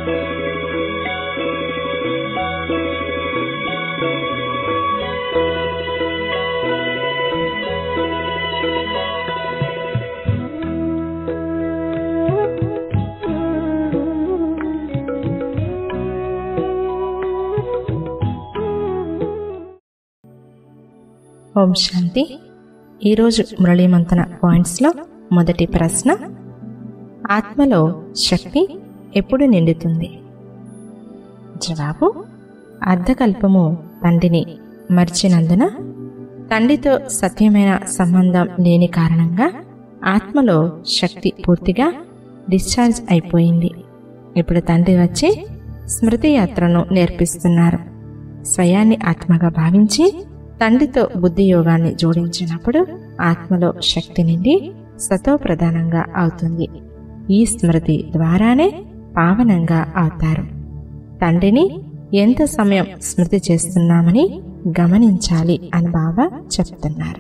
ఓం శాంతి ఈరోజు మురళీమంతన పాయింట్స్లో మొదటి ప్రశ్న ఆత్మలో శక్తి ఎప్పుడు నిండుతుంది జవాబు అర్ధకల్పము తండ్రిని మర్చినందున తండ్రితో సత్యమైన సంబంధం లేని కారణంగా ఆత్మలో శక్తి పూర్తిగా డిశ్చార్జ్ అయిపోయింది ఇప్పుడు తండ్రి వచ్చి స్మృతి యాత్రను నేర్పిస్తున్నారు స్వయాన్ని ఆత్మగా భావించి తండ్రితో బుద్ధి యోగాన్ని జోడించినప్పుడు ఆత్మలో శక్తి నిండి సతో ప్రధానంగా అవుతుంది ఈ స్మృతి ద్వారానే పావనంగా అవుతారు తండ్రిని ఎంత సమయం స్మృతి చేస్తున్నామని గమనించాలి అని బాబా చెప్తున్నారు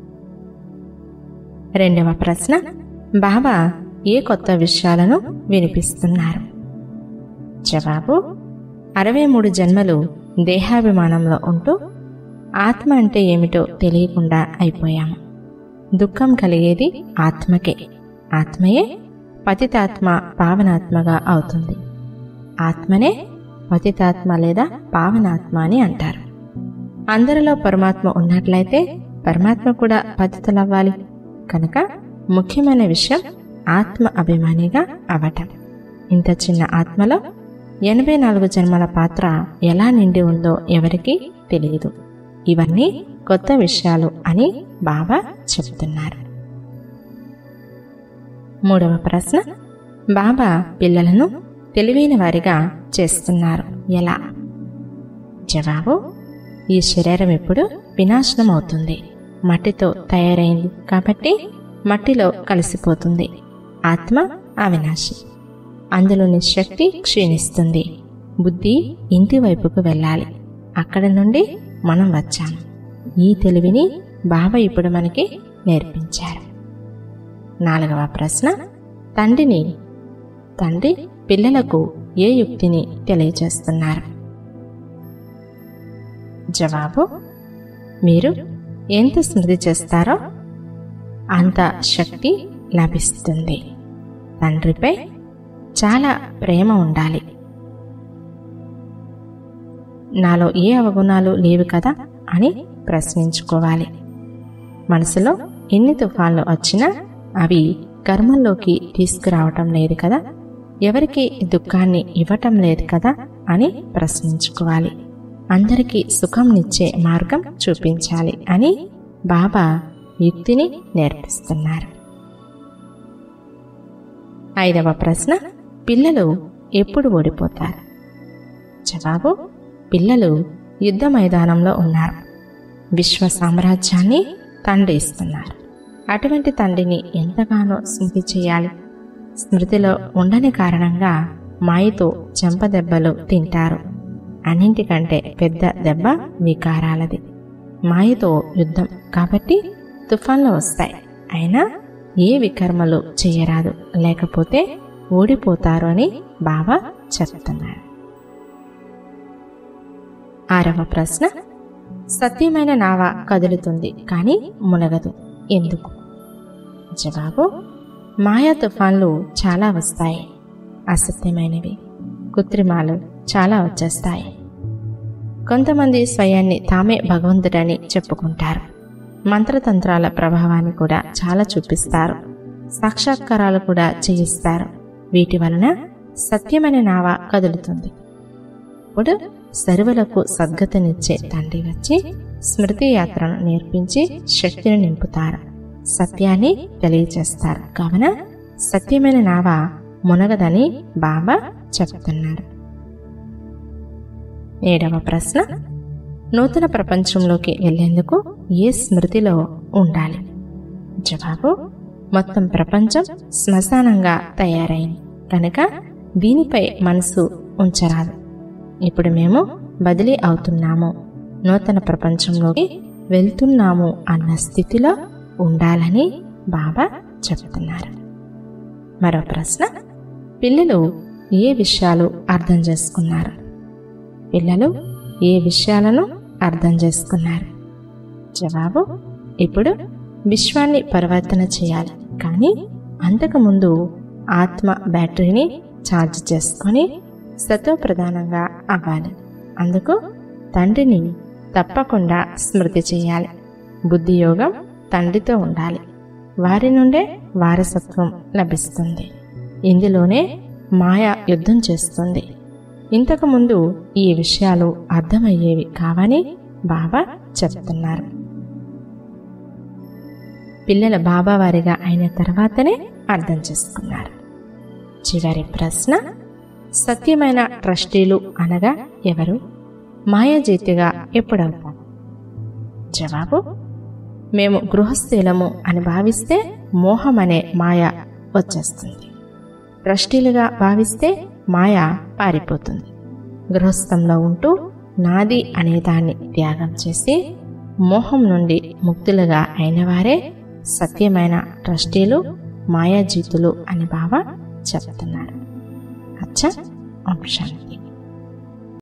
రెండవ ప్రశ్న బాబా ఏ కొత్త విషయాలను వినిపిస్తున్నారు జవాబు అరవై మూడు జన్మలు దేహాభిమానంలో ఉంటూ ఆత్మ అంటే ఏమిటో తెలియకుండా అయిపోయాము దుఃఖం కలిగేది ఆత్మకే ఆత్మయే పతితాత్మ పావనాత్మగా అవుతుంది ఆత్మనే పతితాత్మ లేదా పావనాత్మ అని అంటారు అందరిలో పరమాత్మ ఉన్నట్లయితే పరమాత్మ కూడా పతితులవ్వాలి కనుక ముఖ్యమైన విషయం ఆత్మ అభిమానిగా అవ్వటం ఇంత చిన్న ఆత్మలో ఎనభై నాలుగు జన్మల పాత్ర ఎలా నిండి ఉందో ఎవరికీ తెలియదు ఇవన్నీ కొత్త విషయాలు అని బాబా చెప్తున్నారు మూడవ ప్రశ్న బాబా పిల్లలను తెలివైన వారిగా చేస్తున్నారు ఎలా జవాబు ఈ శరీరం ఎప్పుడు వినాశనం అవుతుంది మట్టితో తయారైంది కాబట్టి మట్టిలో కలిసిపోతుంది ఆత్మ అవినాశి అందులోని శక్తి క్షీణిస్తుంది బుద్ధి ఇంటి వైపుకు వెళ్ళాలి అక్కడ నుండి మనం వచ్చాము ఈ తెలివిని బాబా ఇప్పుడు మనకి నేర్పించారు నాలుగవ ప్రశ్న తండ్రిని తండ్రి పిల్లలకు ఏ యుక్తిని తెలియజేస్తున్నారు జవాబు మీరు ఎంత స్మృతి చేస్తారో అంత శక్తి లభిస్తుంది తండ్రిపై చాలా ప్రేమ ఉండాలి నాలో ఏ అవగుణాలు లేవు కదా అని ప్రశ్నించుకోవాలి మనసులో ఎన్ని తుఫాన్లు వచ్చినా అవి కర్మల్లోకి తీసుకురావటం లేదు కదా ఎవరికి దుఃఖాన్ని ఇవ్వటం లేదు కదా అని ప్రశ్నించుకోవాలి అందరికీ సుఖంనిచ్చే మార్గం చూపించాలి అని బాబా యుక్తిని నేర్పిస్తున్నారు ఐదవ ప్రశ్న పిల్లలు ఎప్పుడు ఓడిపోతారు జవాబు పిల్లలు యుద్ధ మైదానంలో ఉన్నారు విశ్వ సామ్రాజ్యాన్ని తండ్రి ఇస్తున్నారు అటువంటి తండ్రిని ఎంతగానో స్మృతి చేయాలి స్మృతిలో ఉండని కారణంగా మాయతో చెంపదెబ్బలు తింటారు అన్నింటికంటే పెద్ద దెబ్బ వికారాలది మాయతో యుద్ధం కాబట్టి తుఫాన్లు వస్తాయి అయినా ఏ వికర్మలు చేయరాదు లేకపోతే ఓడిపోతారు అని బాబా చెప్తున్నారు ఆరవ ప్రశ్న సత్యమైన నావ కదులుతుంది కానీ మునగదు ఎందుకు జవాబు మాయా తుఫాన్లు చాలా వస్తాయి అసత్యమైనవి కృత్రిమాలు చాలా వచ్చేస్తాయి కొంతమంది స్వయాన్ని తామే భగవంతుడని చెప్పుకుంటారు మంత్రతంత్రాల ప్రభావాన్ని కూడా చాలా చూపిస్తారు సాక్షాత్కారాలు కూడా చేయిస్తారు వీటి వలన సత్యమైన నావ కదులుతుంది ఇప్పుడు సరువులకు సద్గతనిచ్చే తండ్రి వచ్చి స్మృతి యాత్రను నేర్పించి శక్తిని నింపుతారు సత్యాన్ని తెలియచేస్తారు కావున సత్యమైన నావ మునగదని బాబా చెప్తున్నారు ఏడవ ప్రశ్న నూతన ప్రపంచంలోకి వెళ్లేందుకు ఏ స్మృతిలో ఉండాలి జవాబు మొత్తం ప్రపంచం శ్మశానంగా తయారైంది కనుక దీనిపై మనసు ఉంచరాదు ఇప్పుడు మేము బదిలీ అవుతున్నాము నూతన ప్రపంచంలోకి వెళ్తున్నాము అన్న స్థితిలో ఉండాలని బాబా చెప్తున్నారు మరో ప్రశ్న పిల్లలు ఏ విషయాలు అర్థం చేసుకున్నారు పిల్లలు ఏ విషయాలను అర్థం చేసుకున్నారు జవాబు ఇప్పుడు విశ్వాన్ని పరివర్తన చేయాలి కానీ అంతకుముందు ఆత్మ బ్యాటరీని ఛార్జ్ చేసుకొని సతో ప్రధానంగా అవ్వాలి అందుకు తండ్రిని తప్పకుండా స్మృతి చేయాలి బుద్ధి యోగం తండ్రితో ఉండాలి వారి నుండే వారసత్వం లభిస్తుంది ఇందులోనే మాయ యుద్ధం చేస్తుంది ఇంతకుముందు ఈ విషయాలు అర్థమయ్యేవి కావని బాబా చెప్తున్నారు పిల్లల బాబావారిగా అయిన తర్వాతనే అర్థం చేసుకున్నారు చివరి ప్రశ్న సత్యమైన ట్రస్టీలు అనగా ఎవరు మాయాజీతిగా ఎప్పుడవుతారు జవాబు మేము గృహస్థులము అని భావిస్తే మోహం అనే మాయ వచ్చేస్తుంది ట్రస్టీలుగా భావిస్తే మాయ పారిపోతుంది గృహస్థంలో ఉంటూ నాది అనే దాన్ని త్యాగం చేసి మోహం నుండి ముక్తులుగా అయినవారే సత్యమైన ట్రస్టీలు మాయాజీతులు అని బావ చెప్తున్నారు అచ్చా ఓం శాంతి